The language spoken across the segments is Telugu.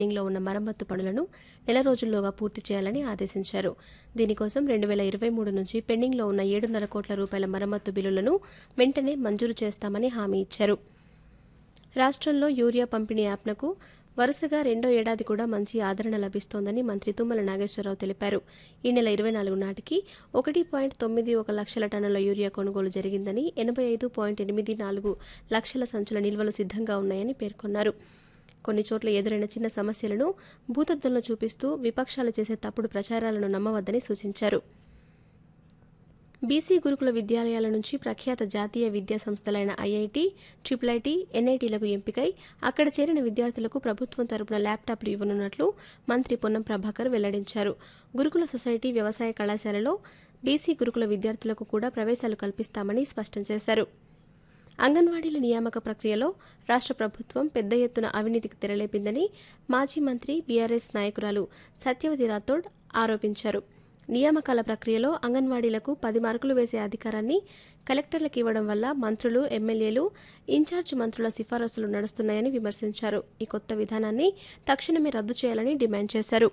లో ఉన్న మరమ్మత్తు పనులను నెల రోజుల్లోగా పూర్తి చేయాలని ఆదేశించారు దీనికోసం రెండు వేల ఇరవై మూడు నుంచి పెండింగ్లో ఉన్న ఏడున్నర కోట్ల రూపాయల మరమ్మత్తు బిల్లులను వెంటనే మంజూరు చేస్తామని హామీ ఇచ్చారు రాష్ట్రంలో యూరియా పంపిణీ యాప్నకు వరుసగా రెండో ఏడాది కూడా మంచి ఆదరణ లభిస్తోందని మంత్రి తుమ్మల నాగేశ్వరరావు తెలిపారు ఈ నెల ఇరవై నాలుగు నాటికి ఒకటి పాయింట్ తొమ్మిది ఒక లక్షల టన్నుల యూరియా కొనుగోలు జరిగిందని ఎనభై ఐదు పాయింట్ ఎనిమిది నాలుగు లక్షల సంచుల నిల్వలు సిద్ధంగా ఉన్నాయని పేర్కొన్నారు కొన్ని చోట్ల ఎదురైన చిన్న సమస్యలను భూతద్దంలో చూపిస్తూ విపక్షాలు చేసే తప్పుడు ప్రచారాలను నమ్మవద్దని సూచించారు బీసీ గురుకుల విద్యాలయాల నుంచి ప్రఖ్యాత జాతీయ విద్యా సంస్థలైన ఐఐటి ట్రిపుల్ ఐటీ ఎన్ఐటీలకు ఎంపికై అక్కడ చేరిన విద్యార్థులకు ప్రభుత్వం తరపున ల్యాప్టాప్లు ఇవ్వనున్నట్లు మంత్రి పొన్నం ప్రభాకర్ వెల్లడించారు గురుకుల సొసైటీ వ్యవసాయ కళాశాలలో బీసీ గురుకుల విద్యార్థులకు కూడా ప్రవేశాలు కల్పిస్తామని స్పష్టం చేశారు అంగన్వాడీల నియామక ప్రక్రియలో రాష్ట్ర ప్రభుత్వం పెద్ద ఎత్తున అవినీతికి తెరలేపిందని మాజీ మంత్రి బీఆర్ఎస్ నాయకురాలు సత్యవతి రాథోడ్ ఆరోపించారు నియామకాల ప్రక్రియలో అంగన్వాడీలకు పది మార్కులు వేసే అధికారాన్ని కలెక్టర్లకు ఇవ్వడం వల్ల మంత్రులు ఎమ్మెల్యేలు ఇన్ఛార్జ్ మంత్రుల సిఫారసులు నడుస్తున్నాయని విమర్శించారు ఈ కొత్త విధానాన్ని తక్షణమే రద్దు చేయాలని డిమాండ్ చేశారు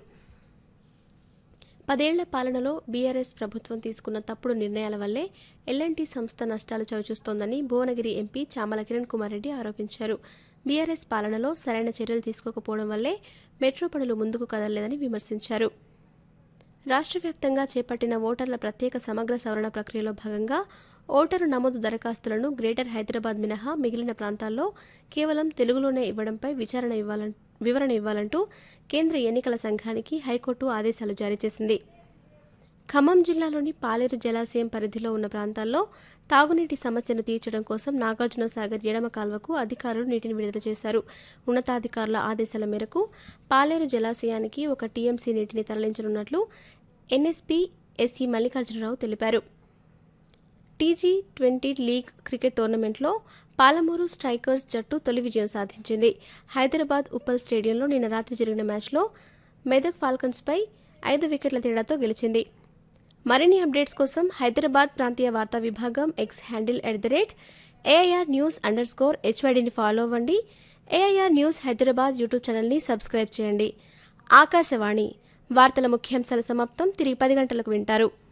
పదేళ్ల పాలనలో బీఆర్ఎస్ ప్రభుత్వం తీసుకున్న తప్పుడు నిర్ణయాల వల్లే ఎల్ఎన్టీ సంస్థ నష్టాలు చవిచూస్తోందని భువనగిరి ఎంపీ చామల కిరణ్ కుమార్ రెడ్డి ఆరోపించారు బీఆర్ఎస్ పాలనలో సరైన చర్యలు తీసుకోకపోవడం వల్లే మెట్రో పనులు ముందుకు కదలలేదని విమర్శించారు రాష్ట్ర వ్యాప్తంగా చేపట్టిన ఓటర్ల ప్రత్యేక సమగ్ర సవరణ ప్రక్రియలో భాగంగా ఓటరు నమోదు దరఖాస్తులను గ్రేటర్ హైదరాబాద్ మినహా మిగిలిన ప్రాంతాల్లో కేవలం తెలుగులోనే ఇవ్వడంపై విచారణ ఇవ్వాలని వివరణ ఇవ్వాలంటూ కేంద్ర ఎన్నికల సంఘానికి హైకోర్టు ఆదేశాలు జారీ చేసింది ఖమ్మం జిల్లాలోని పాలేరు జలాశయం పరిధిలో ఉన్న ప్రాంతాల్లో తాగునీటి సమస్యను తీర్చడం కోసం నాగార్జున సాగర్ ఎడమ కాల్వకు అధికారులు నీటిని విడుదల చేశారు ఉన్నతాధికారుల ఆదేశాల మేరకు పాలేరు జలాశయానికి ఒక టీఎంసీ నీటిని తరలించనున్నట్లు ఎన్ఎస్పీ ఎస్ఈ మల్లికార్జునరావు తెలిపారు టీజీ ట్వంటీ లీగ్ క్రికెట్ టోర్నమెంట్లో పాలమూరు స్ట్రైకర్స్ జట్టు తొలి విజయం సాధించింది హైదరాబాద్ ఉప్పల్ స్టేడియంలో నిన్న రాత్రి జరిగిన మ్యాచ్లో మెదక్ ఫాల్కన్స్పై ఐదు వికెట్ల తేడాతో గెలిచింది మరిన్ని అప్డేట్స్ కోసం హైదరాబాద్ ప్రాంతీయ వార్తా విభాగం X handle at the rate AIR news underscore హెచ్వైడిని ఫాలో అవ్వండి ఏఐఆర్ న్యూస్ హైదరాబాద్ యూట్యూబ్ ఛానల్ని సబ్స్క్రైబ్ చేయండి ఆకాశవాణి వార్తల ముఖ్యాంశాల సమాప్తం తిరిగి పది గంటలకు వింటారు